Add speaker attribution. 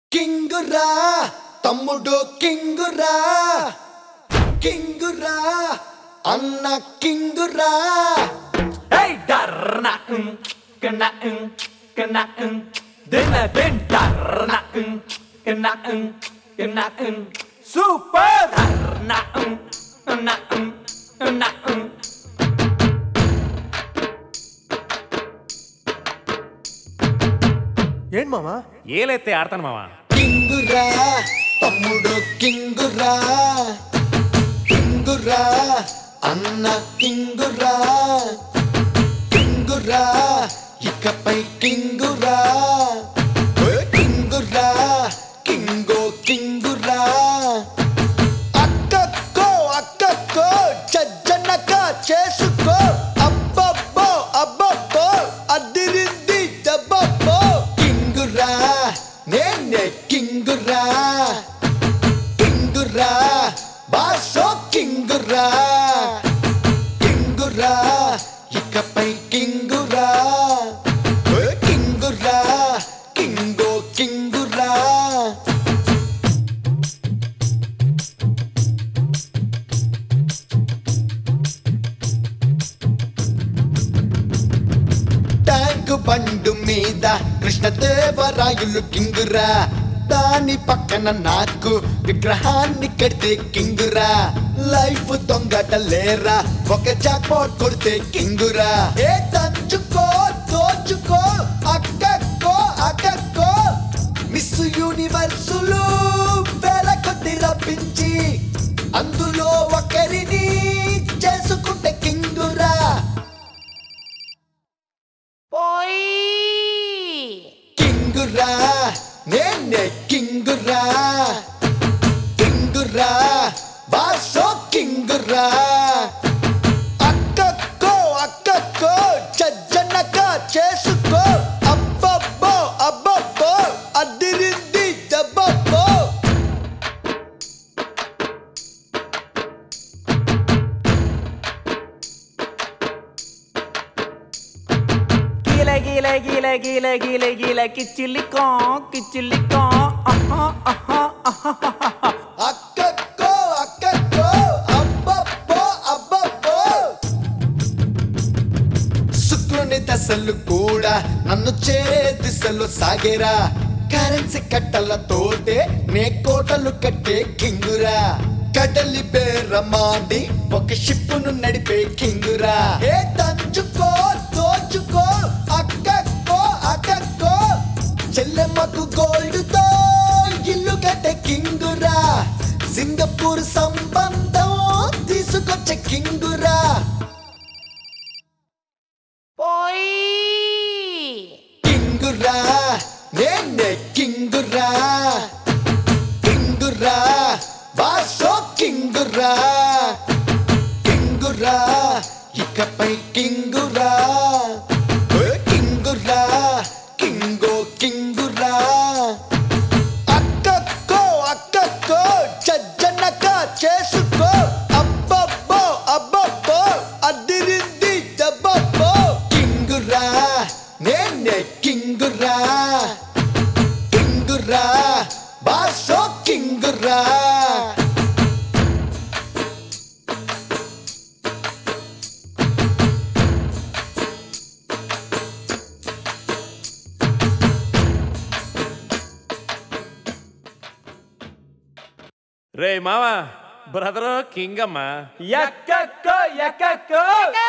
Speaker 1: కింగురా తమ్ముడు కింగురా కింగురా అన్న కింగురా
Speaker 2: Hey, darna, um, kena, um, kena, um, dena, den, darna, um, kena, um, kena, um, super, darna, um, kena, um, kena, um.
Speaker 3: ఏంటి మామా
Speaker 4: ఏలైతే ఆడతాను మావా
Speaker 1: కింగురా తమ్ముడు కింగురా కింగురా అన్న కింగురా కింగురా ఇకపై కింగురా ఓ కింగురా కింగో కింగురా అక్కక్కో అక్కక్కో చజ్జనక చేసుకో అబ్బబ్బో అబ్బబ్బో అదిరింది దబ్బబ్బో కింగురా నేనే కింగురా కింగురా బాసో కింగురా కింగురా ఇకపై కింగురా ఓ కింగురా కింగో కింగురా ట్యాంకు బండు మీద కృష్ణదేవరాయులు కింగురా దాని పక్కన నాకు విగ్రహాన్ని కడితే కింగురా లైఫ్ దొంగట లేరా ఒక జాక్పాట్ కొడితే కింగురా ఏ దంచుకో దోచుకో అక్కక్కో అక్కక్కో మిస్ యూనివర్సులు వేల కొద్ది రప్పించి అందులో ఒకరిని చేసుకుంటే కింగురా కింగురా నేనే కింగురా కింగురా బాసో కింగురా అక్కక్కో అక్కక్కో చజ్జనక చేసుకో అబ్బబ్బో అబ్బబ్బో అదిరింది దబ్బబ్బో
Speaker 2: గీల గీల గీల గీల గీల గీల కిచ్చిలికో కిచ్చిలికో ఆహా ఆహా ఆహా
Speaker 1: అక్కక్కో అక్కక్కో అబ్బబ్బో అబ్బబ్బో శుక్రుని దశలు కూడా నన్ను చేరే దిశలు సాగేరా కరెన్సీ కట్టలతోటే నే కోటలు కట్టే కింగురా కడలి బేరమాడి ఒక షిప్పును నడిపే కింగురా ఏ దంచుకో దోచుకో అక్కక్కో అక్కక్కో చెల్లెమ్మకు గోల్డ్ తో ఇల్లు కట్టే కింగురా సింగపూర్ సంబంధం తీసుకొచ్చే కింగురా కింగురా నేనే కింగురా కింగురా బాసో కింగురా కింగురా ఇకపై కింగురా ఓ కింగురా కింగో కింగురా అక్కక్కో అక్కక్కో చజ్జనక చేసుకో అబ్బబ్బో అబ్బబ్బో అదిరింది దబ్బబ్బో కింగురా నేనే కింగురా కింగురా బాసో కింగురా
Speaker 4: రే మావా బ్రదర్ కింగ్ అమ్మా
Speaker 2: ఎక్కక్కో ఎక్కక్కో